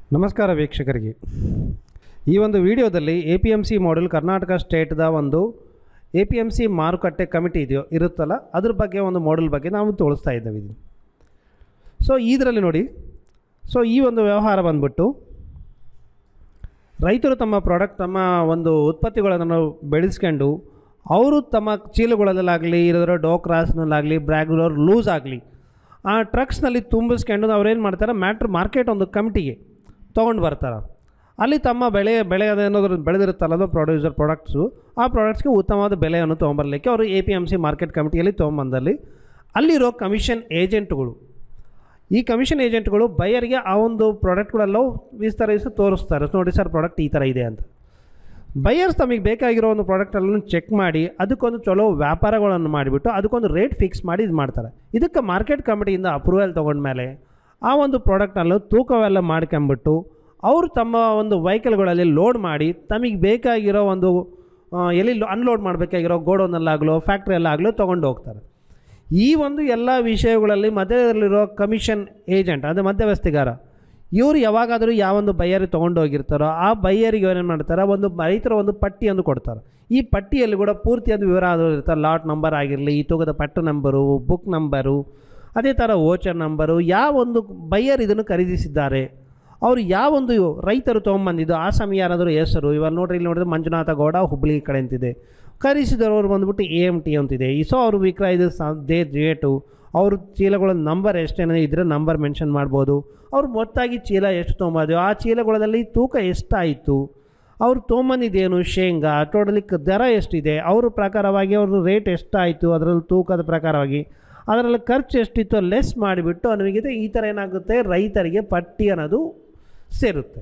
ನಮಸ್ಕಾರ ವೀಕ್ಷಕರಿಗೆ ಈ ಒಂದು ವಿಡಿಯೋದಲ್ಲಿ A P M C model Karnataka ಸ್ಟೇಟ್ದ ಒಂದು ಎ ಪಿ ಎಮ್ ಸಿ ಮಾರುಕಟ್ಟೆ ಕಮಿಟಿ ಇದೆಯೋ ಇರುತ್ತಲ್ಲ ಅದ್ರ ಬಗ್ಗೆ ಒಂದು ಮಾಡೆಲ್ ಬಗ್ಗೆ ನಾವು ತೋರಿಸ್ತಾ ಇದ್ದೇವೆ ಇದು ಸೊ ಇದರಲ್ಲಿ ನೋಡಿ ಸೊ ಈ ಒಂದು ವ್ಯವಹಾರ ಬಂದ್ಬಿಟ್ಟು ರೈತರು ತಮ್ಮ ಪ್ರಾಡಕ್ಟ್ ತಮ್ಮ ಒಂದು ಉತ್ಪತ್ತಿಗಳನ್ನು ಬೆಳೆಸ್ಕೊಂಡು ಅವರು ತಮ್ಮ ಚೀಲಗಳಲ್ಲಾಗಲಿ ಇರೋದ್ರ ಡೋಕ್ರಾಸ್ನಲ್ಲಾಗಲಿ ಬ್ರ್ಯಾಗ್ಯುಲರ್ ಲೂಸ್ ಆಗಲಿ ಆ ಟ್ರಕ್ಸ್ನಲ್ಲಿ ತುಂಬಿಸ್ಕೊಂಡು ಅವ್ರೇನು ಮಾಡ್ತಾರೆ ಮ್ಯಾಟ್ರ್ ಮಾರ್ಕೆಟ್ ಒಂದು ಕಮಿಟಿಗೆ ತೊಗೊಂಡು ಬರ್ತಾರೆ ಅಲ್ಲಿ ತಮ್ಮ ಬೆಳೆ ಬೆಳೆ ಅದೇನಾದ್ರು ಬೆಳೆದಿರುತ್ತಲ್ಲ ಅದು ಪ್ರೊಡ್ಯೂಸರ್ ಪ್ರಾಡಕ್ಟ್ಸು ಆ ಪ್ರಾಡಕ್ಟ್ಸ್ಗೆ ಉತ್ತಮವಾದ ಬೆಲೆಯನ್ನು ತೊಗೊಂಬರ್ಲಿಕ್ಕೆ ಅವರು A P M C market ಕಮಿಟಿಯಲ್ಲಿ ತೊಗೊಂಬಂದಲ್ಲಿ ಅಲ್ಲಿರೋ ಕಮಿಷನ್ ಏಜೆಂಟ್ಗಳು ಈ ಕಮಿಷನ್ ಏಜೆಂಟ್ಗಳು ಬೈಯರಿಗೆ ಆ ಒಂದು ಪ್ರಾಡಕ್ಟ್ಗಳೆಲ್ಲವೂ ವಿಸ್ತರಿಸಿ ತೋರಿಸ್ತಾರೆ ನೋಡಿ ಸರ್ ಪ್ರಾಡಕ್ಟ್ ಈ ಥರ ಇದೆ ಅಂತ ಬೈಯರ್ಸ್ ತಮಗೆ ಬೇಕಾಗಿರೋ ಒಂದು ಪ್ರಾಡಕ್ಟನ್ನು ಚೆಕ್ ಮಾಡಿ ಅದಕ್ಕೊಂದು ಚಲೋ ವ್ಯಾಪಾರಗಳನ್ನು ಮಾಡಿಬಿಟ್ಟು ಅದಕ್ಕೊಂದು ರೇಟ್ ಫಿಕ್ಸ್ ಮಾಡಿ ಇದು ಮಾಡ್ತಾರೆ ಇದಕ್ಕೆ ಮಾರ್ಕೆಟ್ ಕಮಿಟಿಯಿಂದ ಅಪ್ರೂವಲ್ ತೊಗೊಂಡ್ಮೇಲೆ ಆ ಒಂದು ಪ್ರಾಡಕ್ಟನ್ನು ತೂಕವೆಲ್ಲ ಮಾಡ್ಕೊಂಬಿಟ್ಟು ಅವರು ತಮ್ಮ ಒಂದು ವೆಹಿಕಲ್ಗಳಲ್ಲಿ ಲೋಡ್ ಮಾಡಿ ತಮಗೆ ಬೇಕಾಗಿರೋ ಒಂದು ಆ, ಎಲ್ಲಿ ಅನ್ಲೋಡ್ ಮಾಡಬೇಕಾಗಿರೋ ಗೋಡೌನಲ್ಲಾಗಲೋ ಫ್ಯಾಕ್ಟ್ರಿಯಲ್ಲಾಗಲೋ ತೊಗೊಂಡು ಹೋಗ್ತಾರೆ ಈ ಒಂದು ಎಲ್ಲ ವಿಷಯಗಳಲ್ಲಿ ಮಧ್ಯದಲ್ಲಿರೋ ಕಮಿಷನ್ ಏಜೆಂಟ್ ಅಂದರೆ ಮಧ್ಯವಸ್ಥಿಗಾರ ಇವರು ಯಾವಾಗಾದರೂ ಯಾವೊಂದು ಬೈಯರಿಗೆ ತೊಗೊಂಡು ಹೋಗಿರ್ತಾರೋ ಆ ಬೈಯರಿಗೆ ಏನೇನು ಮಾಡ್ತಾರೆ ಒಂದು ರೈತರ ಒಂದು ಪಟ್ಟಿಯನ್ನು ಕೊಡ್ತಾರೆ ಈ ಪಟ್ಟಿಯಲ್ಲಿ ಕೂಡ ಪೂರ್ತಿಯಾದ ವಿವರ ಅದು ಇರ್ತಾರೆ ಲಾಟ್ ನಂಬರ್ ಆಗಿರಲಿ ಈ ತೂಕದ ಪಟ್ಟು ನಂಬರು ಬುಕ್ ನಂಬರು ಅದೇ ಥರ ಓಚರ್ ನಂಬರು ಯಾವೊಂದು ಬೈಯರ್ ಇದನ್ನು ಖರೀದಿಸಿದ್ದಾರೆ ಅವರು ಯಾವೊಂದು ರೈತರು ತೊಗೊಂಬಂದಿದ್ದು ಆ ಸಮಯ ಯಾರಾದರೂ ಹೆಸರು ಇವಾಗ ನೋಡ್ರಿ ಇಲ್ಲಿ ನೋಡಿದ್ರೆ ಮಂಜುನಾಥ ಗೌಡ ಹುಬ್ಳಿ ಕಡೆ ಅಂತಿದೆ ಖರೀದಿಸಿದವರು ಬಂದ್ಬಿಟ್ಟು ಎ ಎಮ್ ಟಿ ಅಂತಿದೆ ಈ ಸೊ ಅವರು ವಿಕ್ರಯದ ಸ ದೇ ರೇಟು ಅವ್ರ ಚೀಲಗಳ ನಂಬರ್ ಎಷ್ಟೇನಿದೆ ಇದ್ರೆ ನಂಬರ್ ಮೆನ್ಷನ್ ಮಾಡ್ಬೋದು ಅವ್ರು ಮೊತ್ತಾಗಿ ಚೀಲ ಎಷ್ಟು ತೊಗೊಂಬಂದು ಆ ಚೀಲಗಳಲ್ಲಿ ತೂಕ ಎಷ್ಟಾಯಿತು ಅವ್ರು ತೊಗೊಂಬಂದಿದ್ದೇನು ಶೇಂಗಾ ಟೋಟಲಿ ದರ ಎಷ್ಟಿದೆ ಅವ್ರ ಪ್ರಕಾರವಾಗಿ ಅವ್ರ ರೇಟ್ ಎಷ್ಟಾಯಿತು ಅದರಲ್ಲಿ ತೂಕದ ಪ್ರಕಾರವಾಗಿ ಅದರಲ್ಲಿ ಖರ್ಚು ಎಷ್ಟಿತ್ತು ಲೆಸ್ ಮಾಡಿಬಿಟ್ಟು ನಮಗೆ ಈ ಥರ ಏನಾಗುತ್ತೆ ರೈತರಿಗೆ ಪಟ್ಟಿ ಅನ್ನೋದು ಸೇರುತ್ತೆ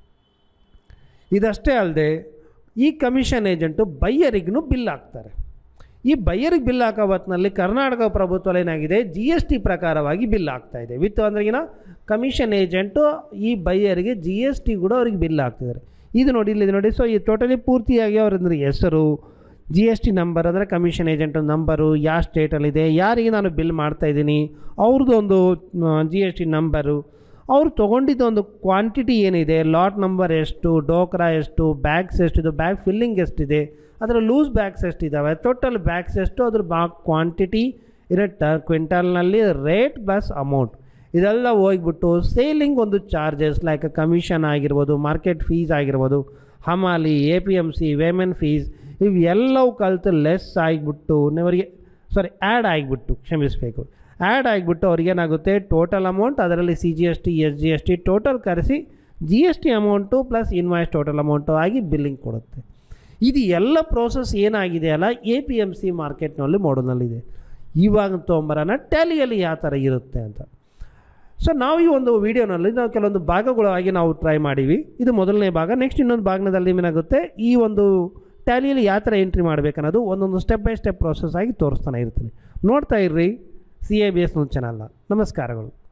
ಇದಷ್ಟೇ ಅಲ್ಲದೆ ಈ ಕಮಿಷನ್ ಏಜೆಂಟು ಬೈಯರಿಗೂ ಬಿಲ್ ಹಾಕ್ತಾರೆ ಈ ಬೈಯರಿಗೆ ಬಿಲ್ ಹಾಕೋ ಹೊತ್ತಿನಲ್ಲಿ ಕರ್ನಾಟಕ ಪ್ರಭುತ್ವ ಏನಾಗಿದೆ ಜಿ ಎಸ್ ಟಿ ಪ್ರಕಾರವಾಗಿ ಬಿಲ್ ಆಗ್ತಾ ಇದೆ ವಿತ್ ಅಂದ್ರೆಗಿನ ಕಮಿಷನ್ ಏಜೆಂಟು ಈ ಬೈಯರಿಗೆ ಜಿ ಎಸ್ ಟಿ ಕೂಡ ಅವ್ರಿಗೆ ಬಿಲ್ ಹಾಕ್ತಿದ್ದಾರೆ ಇದು ನೋಡಿ ಇಲ್ಲಿ ನೋಡಿ ಸೊ ಈ ಟೋಟಲಿ ಪೂರ್ತಿಯಾಗಿ ಅವ್ರ ಹೆಸರು ಜಿ ಎಸ್ ಟಿ ನಂಬರ್ ಅಂದರೆ ಕಮಿಷನ್ ಏಜೆಂಟ್ ನಂಬರು ಯಾವ ಸ್ಟೇಟಲ್ಲಿದೆ ಯಾರಿಗೆ ನಾನು ಬಿಲ್ ಮಾಡ್ತಾ ಇದ್ದೀನಿ ಅವ್ರದ್ದು ಒಂದು ಜಿ ಎಸ್ ಟಿ ನಂಬರು ಅವ್ರು ತೊಗೊಂಡಿದ್ದು ಒಂದು ಕ್ವಾಂಟಿಟಿ ಏನಿದೆ ಲಾಟ್ ನಂಬರ್ ಎಷ್ಟು ಡೋಕ್ರಾ ಎಷ್ಟು ಬ್ಯಾಗ್ಸ್ ಎಷ್ಟಿದೆ ಬ್ಯಾಗ್ ಫಿಲ್ಲಿಂಗ್ ಎಷ್ಟಿದೆ ಅದರ ಲೂಸ್ ಬ್ಯಾಗ್ಸ್ ಎಷ್ಟಿದ್ದಾವೆ ಟೋಟಲ್ ಬ್ಯಾಗ್ಸ್ ಎಷ್ಟು ಅದ್ರ ಬಾ ಕ್ವಾಂಟಿಟಿ ಇರುತ್ತೆ ಕ್ವಿಂಟಲ್ನಲ್ಲಿ ರೇಟ್ ಪ್ಲಸ್ ಅಮೌಂಟ್ ಇದೆಲ್ಲ ಹೋಗ್ಬಿಟ್ಟು ಸೇಲಿಂಗ್ ಒಂದು ಚಾರ್ಜಸ್ ಲೈಕ್ ಕಮಿಷನ್ ಆಗಿರ್ಬೋದು ಮಾರ್ಕೆಟ್ ಫೀಸ್ ಆಗಿರ್ಬೋದು ಹಮಾಲಿ A P M C weighmen fees ಇವೆಲ್ಲವೂ ಕಲಿತು ಲೆಸ್ ಆಗಿಬಿಟ್ಟು ಅವರಿಗೆ ಸಾರಿ ಆ್ಯಡ್ ಆಗಿಬಿಟ್ಟು ಕ್ಷಮಿಸಬೇಕು ಆ್ಯಡ್ ಆಗಿಬಿಟ್ಟು ಅವ್ರಿಗೇನಾಗುತ್ತೆ ಟೋಟಲ್ ಅಮೌಂಟ್ ಅದರಲ್ಲಿ C G S T S G S T total ಕರೆಸಿ G S T amount plus invoice total amount ಆಗಿ ಬಿಲ್ಲಿಂಗ್ ಕೊಡುತ್ತೆ ಇದು ಎಲ್ಲ ಪ್ರೋಸೆಸ್ ಏನಾಗಿದೆ ಅಲ್ಲ ಎ ಪಿ ಎಮ್ ಸಿ ಮಾರ್ಕೆಟ್ನಲ್ಲಿ ಮಾಡಲ್ನಲ್ಲಿದೆ ಇವಾಗ ತೊಗೊಂಬರೋಣ ಟ್ಯಾಲಿಯಲ್ಲಿ ಯಾವ ಥರ ಇರುತ್ತೆ ಅಂತ ಸೊ ನಾವು ಈ ಒಂದು ವೀಡಿಯೋನಲ್ಲಿ ನಾವು ಕೆಲವೊಂದು ಭಾಗಗಳಾಗಿ ನಾವು ಟ್ರೈ ಮಾಡೀವಿ ಇದು ಮೊದಲನೇ ಭಾಗ ನೆಕ್ಸ್ಟ್ ಇನ್ನೊಂದು ಭಾಗದಲ್ಲಿ ಏನಾಗುತ್ತೆ ಈ ಒಂದು ಟ್ಯಾಲಿಯಲ್ಲಿ ಯಾವ ಥರ ಎಂಟ್ರಿ ಮಾಡಬೇಕನ್ನೋದು ಒಂದೊಂದು ಸ್ಟೆಪ್ ಬೈ ಸ್ಟೆಪ್ ಪ್ರೋಸೆಸ್ ಆಗಿ ತೋರಿಸ್ತಾನೆ ಇರ್ತೀನಿ ನೋಡ್ತಾ ಇರ್ರಿ C A B S news ಚಾನಲ್ನ ನಮಸ್ಕಾರಗಳು